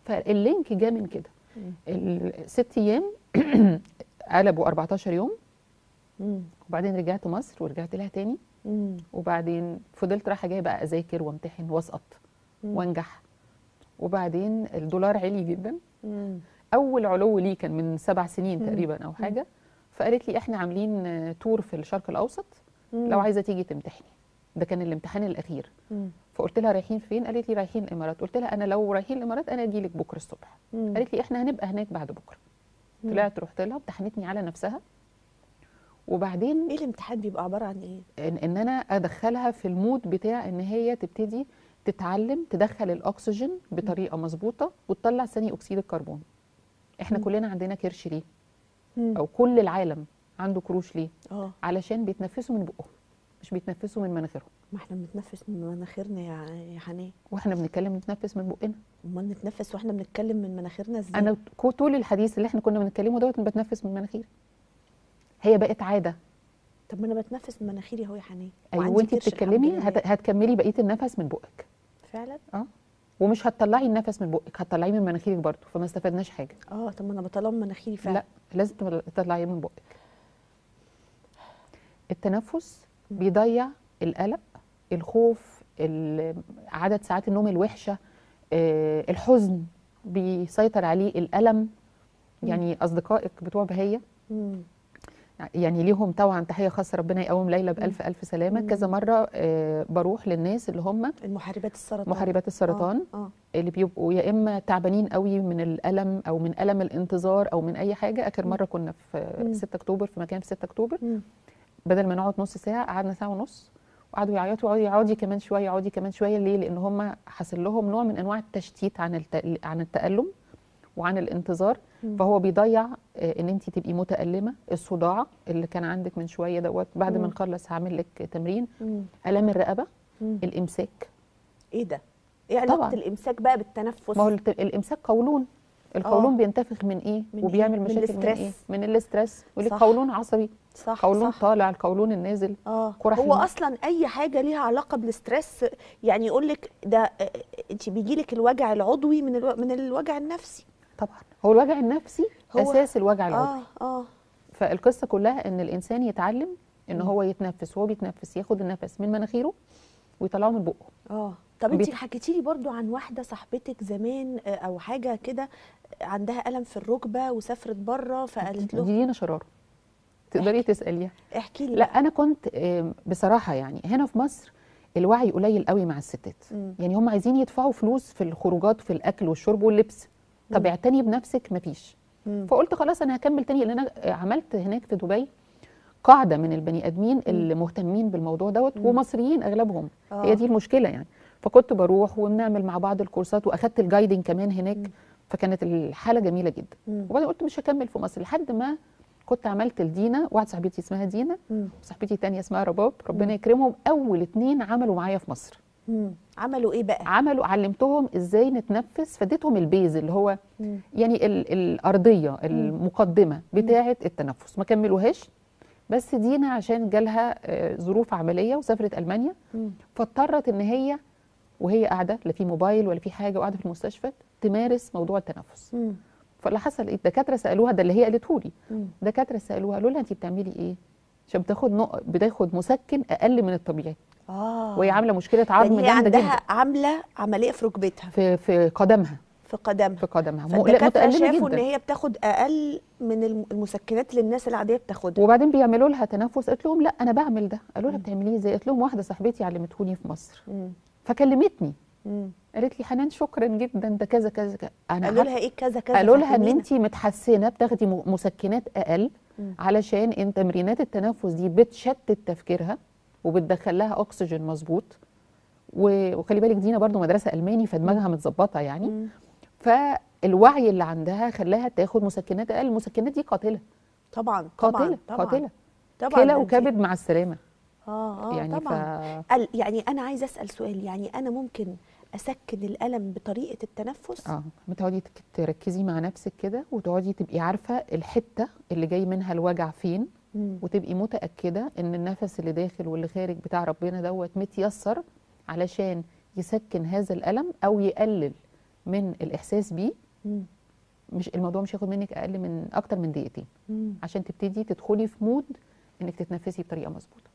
فاللينك جه من كده الست ايام قلبوا 14 يوم مم. وبعدين رجعت مصر ورجعت لها تاني مم. وبعدين فضلت رايحه جايه بقى اذاكر وامتحن واسقط مم. وانجح وبعدين الدولار عالي جدا مم. اول علو ليه كان من سبع سنين مم. تقريبا او حاجه فقالت لي احنا عاملين آه، تور في الشرق الاوسط مم. لو عايزه تيجي تمتحني ده كان الامتحان الاخير مم. فقلت لها رايحين فين قالت لي رايحين الامارات قلت لها انا لو رايحين الامارات انا اجي لك بكره الصبح مم. قالت لي احنا هنبقى هناك بعد بكره مم. طلعت رحت لها امتحنتني على نفسها وبعدين ايه الامتحان بيبقى عباره عن ايه ان, ان انا ادخلها في المود بتاع ان هي تبتدي تتعلم تدخل الاكسجين بطريقه مظبوطه وتطلع ثاني اكسيد الكربون احنا مم. كلنا عندنا كرش ليه مم. او كل العالم عنده كروش ليه اه علشان بيتنفسوا من بقهم مش بيتنفسوا من مناخيرهم ما احنا بنتنفس من مناخيرنا يا يا حنان واحنا بنتكلم نتنفس من بقنا امال نتنفس واحنا بنتكلم من مناخيرنا ازاي انا كو- طول الحديث اللي احنا كنا بنتكلمه دوت أنا بتنفس من مناخيري هي بقت عاده طب ما انا بتنفس من مناخيري اهو يا حنان ايوه وعندي وانت كرش الحمد بتتكلمي لله. هت... هتكملي بقيه النفس من بقك فعلا اه ومش هتطلعي النفس من بقك هتطلعيه من مناخيرك برضه فما استفدناش حاجه اه طب ما انا بطلعه من مناخيري فعلا لا لازم تطل- تطلعيه من بقك التنفس بيضيع القلق الخوف ال- عدد ساعات النوم الوحشه آه، الحزن بيسيطر عليه الالم يعني اصدقائك بتوع بهيه مم. يعني ليهم طبعا تحيه خاصه ربنا يقوم ليلى بالف الف سلامه مم. كذا مره آه، بروح للناس اللي هم المحاربات السرطان محاربات السرطان اه, آه. اللي بيبقوا يا اما تعبانين قوي من الالم او من الم الانتظار او من اي حاجه اخر مره كنا في مم. 6 اكتوبر في مكان في 6 اكتوبر مم. بدل ما نقعد نص ساعه قعدنا ساعه ونص وقعدوا يعيطوا يقعدوا يقعدي كمان شويه يقعدي كمان شويه ليه لان هم حاصل لهم نوع من انواع التشتيت عن الت... عن التالم وعن الانتظار مم. فهو بيضيع آه، ان انت تبقي متالمه الصداع اللي كان عندك من شويه دوت بعد مم. ما نخلص هعمل لك تمرين مم. الام الرقبه مم. الامساك ايه ده ايه علاقه طبعاً. الامساك بقى بالتنفس ما هو الت- الامساك قولون القولون بينتفخ من ايه من وبيعمل إيه؟ من مشاكل من ايه الاسترس. من الاسترس يقول لك صح. قولون عصبي صح قولون صح طالع القولون النازل اه قرح هو المخ. اصلا اي حاجه ليها علاقه بالاسترس يعني يقول لك ده انت بيجي لك الوجع العضوي من الو... من الوجع النفسي طبعا هو الوجع النفسي هو- اساس الوجع العضوي اه اه فالقصه كلها ان الانسان يتعلم ان مم. هو يتنفس وهو بيتنفس ياخد النفس من مناخيره ويطلعه من بقه اه طب انت بيت- حكيتي لي برضو عن واحده صاحبتك زمان آه، او حاجه كده عندها الم في الركبه وسافرت بره فقالت دي له دينا شراره تقدري تساليها احكي لي لا بقى. انا كنت آم، بصراحه يعني هنا في مصر الوعي قليل قوي مع الستات مم. يعني هم عايزين يدفعوا فلوس في الخروجات في الاكل والشرب واللبس طب مم. اعتني بنفسك مفيش مم. فقلت خلاص انا هكمل تاني لان انا عملت هناك في دبي قاعده من البني ادمين اللي مهتمين بالموضوع دوت مم. ومصريين اغلبهم آه. هي دي المشكله يعني فكنت بروح وبنعمل مع بعض الكورسات واخدت الجايدنج كمان هناك مم. فكانت الحاله جميله جدا مم. وبعدين قلت مش هكمل في مصر لحد ما كنت عملت لدينا واحده صاحبتي اسمها دينا مم. وصاحبتي تانية اسمها رباب ربنا يكرمهم اول اتنين عملوا معايا في مصر مم. عملوا ايه بقى عملوا علمتهم ازاي نتنفس فاديتهم البيز اللي هو مم. يعني ال الارضيه المقدمه بتاعه التنفس ما كملوهاش بس دينا عشان جالها آه، ظروف عمليه وسافرت المانيا مم. فاضطرت ان هي وهي قاعده لا في موبايل ولا في حاجه وقاعده في المستشفى تمارس موضوع التنفس مم. فاللي حصل ايه الدكاتره سالوها ده اللي هي قالته لي مم. دكاتره سالوها قالوا لها انت بتعملي ايه عشان بتاخد نق... بتاخد مسكن اقل من الطبيعي اه وهي عامله مشكله عظم يعني هي جامده عندها جدا عامله عمليه في ركبتها في في قدمها في قدمها في قدمها مقلق- فالدكاتره متألمة شافوا ان جدا هي بتاخد اقل من الم- المسكنات اللي الناس العاديه بتاخدها وبعدين بيعملوا لها تنفس قالت لهم لا انا بعمل ده قالوا لها مم. بتعمليه ازاي قالت لهم واحده صاحبتي علمتهوني في مصر مم. فكلمتني مم. قالت لي حنان شكرا جدا ده كذا كذا كذا انا قالوا عارفة- لها ايه كذا كذا قالوا لها ان فهمينا. انت متحسنه بتاخدي م- مسكنات اقل مم. علشان ان تمرينات التنفس دي بتشتت تفكيرها وبتدخل لها اكسجين مظبوط و- وخلي بالك دينا برضو مدرسه الماني فدماغها متظبطه يعني مم. فالوعي اللي عندها خلاها تاخد مسكنات اقل المسكنات دي قاتله طبعا طبعا قاتله طبعا قاتله طبعا كلى ده أنت- وكبد مع السلامه اه اه يعني طبعا ف ال- يعني انا عايزه اسال سؤال يعني انا ممكن اسكن الالم بطريقه التنفس اه بتقعدي تك- تركزي مع نفسك كده وتقعدي تبقي عارفه الحته اللي جاي منها الوجع فين مم. وتبقي متاكده ان النفس اللي داخل واللي خارج بتاع ربنا دوت متيسر علشان يسكن هذا الالم او يقلل من الاحساس بيه مم. مش الموضوع مش هياخد منك اقل من اكتر من دقيقتين مم. عشان تبتدي تدخلي في مود انك تتنفسي بطريقه مظبوطه